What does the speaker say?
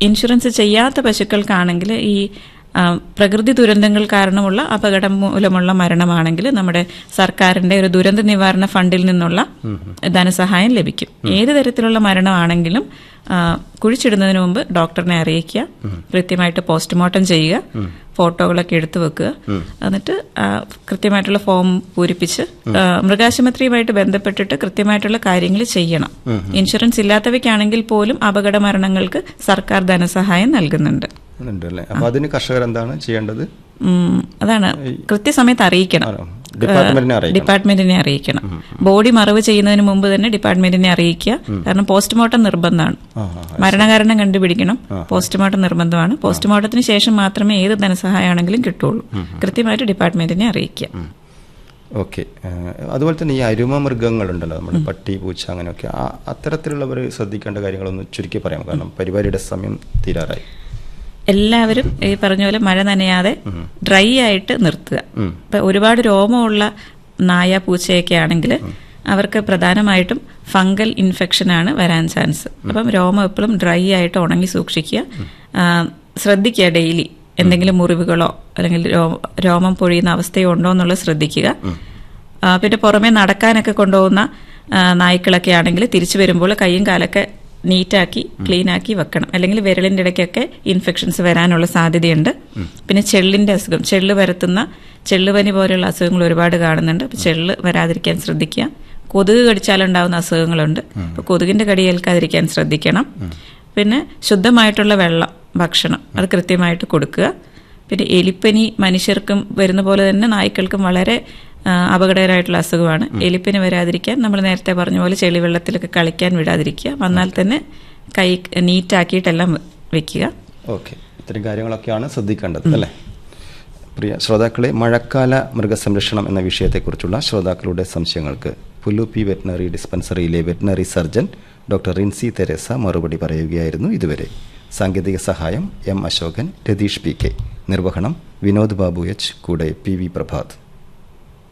insurance ചെയ്യാത്ത പശുക്കൾക്കാണെങ്കിൽ ഈ ആ, പ്രകൃതി ദുരന്തങ്ങൾ കാരണമുള്ള അപകടം മൂലമുള്ള മരണമാണെങ്കിൽ നമ്മുടെ സർക്കാരിന്റെ ഒരു ദുരന്ത നിവാരണ ഫണ്ടിൽ നിന്നുള്ള ധനസഹായം ലഭിക്കും ഏത് തരത്തിലുള്ള മരണമാണെങ്കിലും ആ, കുഴിച്ചിടുന്നതിന് മുമ്പ് ഡോക്ടറിനെ അറിയിക്കുക കൃത്യമായിട്ട് പോസ്റ്റ്മോർട്ടം ചെയ്യുക ഫോട്ടോകളൊക്കെ എടുത്തു വെക്കുക എന്നിട്ട് ആ, കൃത്യമായിട്ടുള്ള ഫോം പൂരിപ്പിച്ച് ആ, മൃഗാശുപത്രിയുമായിട്ട് ബന്ധപ്പെട്ടിട്ട് കൃത്യമായിട്ടുള്ള കാര്യങ്ങൾ ചെയ്യണം ഇൻഷുറൻസ് ഇല്ലാത്തവയ്ക്കാണെങ്കിൽ പോലും അപകട മരണങ്ങൾക്ക് സർക്കാർ ധനസഹായം നൽകുന്നുണ്ട് ഉണ്ട് അല്ലേ അപ്പൊ അതിന് കർഷകർ എന്താണ് ചെയ്യേണ്ടത് ഉം, അതാണ് കൃത്യസമയത്ത് അറിയിക്കണം ആ, ഡിപ്പാർട്ട്മെന്റിനെ അറിയിക്കണം ഡിപ്പാർട്ട്മെന്റിനെ അറിയിക്കണം ബോഡി മറവ് ചെയ്യുന്നതിന് മുമ്പ് തന്നെ ഡിപ്പാർട്ട്മെന്റിനെ അറിയിക്കുക കാരണം പോസ്റ്റ്മോർട്ടം നിർബന്ധമാണ് ആ, ആ, മരണകാരണം കണ്ടുപിടിക്കണം പോസ്റ്റ്മോർട്ടം നിർബന്ധമാണ് പോസ്റ്റ്മോർട്ടത്തിന് ശേഷം മാത്രമേ ഏത് ധനസഹായമാണെങ്കിലും കിട്ടുള്ളൂ കൃത്യമായിട്ട് ഡിപ്പാർട്ട്മെന്റിനെ അറിയിക്കുക ഓക്കെ അതുപോലെ തന്നെ ഈ അരുമ മൃഗങ്ങളുണ്ടല്ലോ നമ്മുടെ പട്ടി പൂച്ച അങ്ങനെയൊക്കെ ആ അത്തരത്തിലുള്ളവർ ശ്രദ്ധിക്കേണ്ട കാര്യങ്ങളൊന്ന് ചുരുക്കി പറയാം കാരണം പരിപാടിയുടെ സമയം തീരാറായി എല്ലാവരും ഈ പറഞ്ഞ പോലെ മഴ നനയാതെ ഡ്രൈ ആയിട്ട് നിർത്തുക ഇപ്പൊ ഒരുപാട് രോമമുള്ള നായ പൂച്ചയൊക്കെ ആണെങ്കിൽ അവർക്ക് പ്രധാനമായിട്ടും ഫംഗൽ ഇൻഫെക്ഷൻ ആണ് വരാൻ ചാൻസ് അപ്പം രോമം എപ്പോഴും ഡ്രൈ ആയിട്ട് ഉണങ്ങി സൂക്ഷിക്കുക ആ, ശ്രദ്ധിക്കുക ഡെയിലി എന്തെങ്കിലും മുറിവുകളോ അല്ലെങ്കിൽ രോ- രോമം പൊഴിയുന്ന അവസ്ഥയോ ഉണ്ടോ എന്നുള്ളത് ശ്രദ്ധിക്കുക ആ, പിന്നെ പുറമെ നടക്കാനൊക്കെ കൊണ്ടുപോകുന്ന ആ, നായ്ക്കളൊക്കെ ആണെങ്കിൽ തിരിച്ചു വരുമ്പോൾ കൈയും കാലൊക്കെ നീറ്റാക്കി ക്ലീൻ ആക്കി വെക്കണം അല്ലെങ്കിൽ വിരലിന്റെ ഇടയ്ക്കൊക്കെ ഇൻഫെക്ഷൻസ് വരാനുള്ള സാധ്യതയുണ്ട് പിന്നെ ചെള്ളിന്റെ അസുഖം ചെള്ള് പരത്തുന്ന ചെള്ളുപനി പോലെയുള്ള അസുഖങ്ങൾ ഒരുപാട് കാണുന്നുണ്ട് അപ്പൊ ചെള്ള് വരാതിരിക്കാൻ ശ്രദ്ധിക്കുക കൊതുക് കടിച്ചാലുണ്ടാവുന്ന അസുഖങ്ങളുണ്ട് അപ്പൊ കൊതുകിന്റെ കടി ഏൽക്കാതിരിക്കാൻ ശ്രദ്ധിക്കണം പിന്നെ ശുദ്ധമായിട്ടുള്ള വെള്ളം ഭക്ഷണം അത് കൃത്യമായിട്ട് കൊടുക്കുക പിന്നെ എലിപ്പനി മനുഷ്യർക്കും വരുന്ന പോലെ തന്നെ നായ്ക്കൾക്കും വളരെ ആ, അപകടകരമായിട്ടുള്ള അസുഖമാണ് എലിപ്പനി വരാതിരിക്കാൻ നമ്മൾ നേരത്തെ പറഞ്ഞ പോലെ ചെളിവെള്ളത്തിലൊക്കെ കളിക്കാൻ വിടാതിരിക്കുക വന്നാൽ തന്നെ കൈ നീറ്റാക്കിയിട്ടെല്ലാം വെക്കുക ഓക്കെ ഇത്തരം കാര്യങ്ങളൊക്കെയാണ് ശ്രദ്ധിക്കേണ്ടത് അല്ലേ പ്രിയ ശ്രോതാക്കളെ മഴക്കാല മൃഗസംരക്ഷണം എന്ന വിഷയത്തെക്കുറിച്ചുള്ള ശ്രോതാക്കളുടെ സംശയങ്ങൾക്ക് പുല്ലുപ്പി വെറ്റിനറി ഡിസ്പെൻസറിയിലെ veterinary surgeon doctor Rincy Teresa മറുപടി പറയുകയായിരുന്നു ഇതുവരെ സാങ്കേതിക സഹായം M Ashokan Ratheesh P K നിർവഹണം വിനോദ് ബാബു എച്ച് കൂടെ പി വി പ്രഭാത്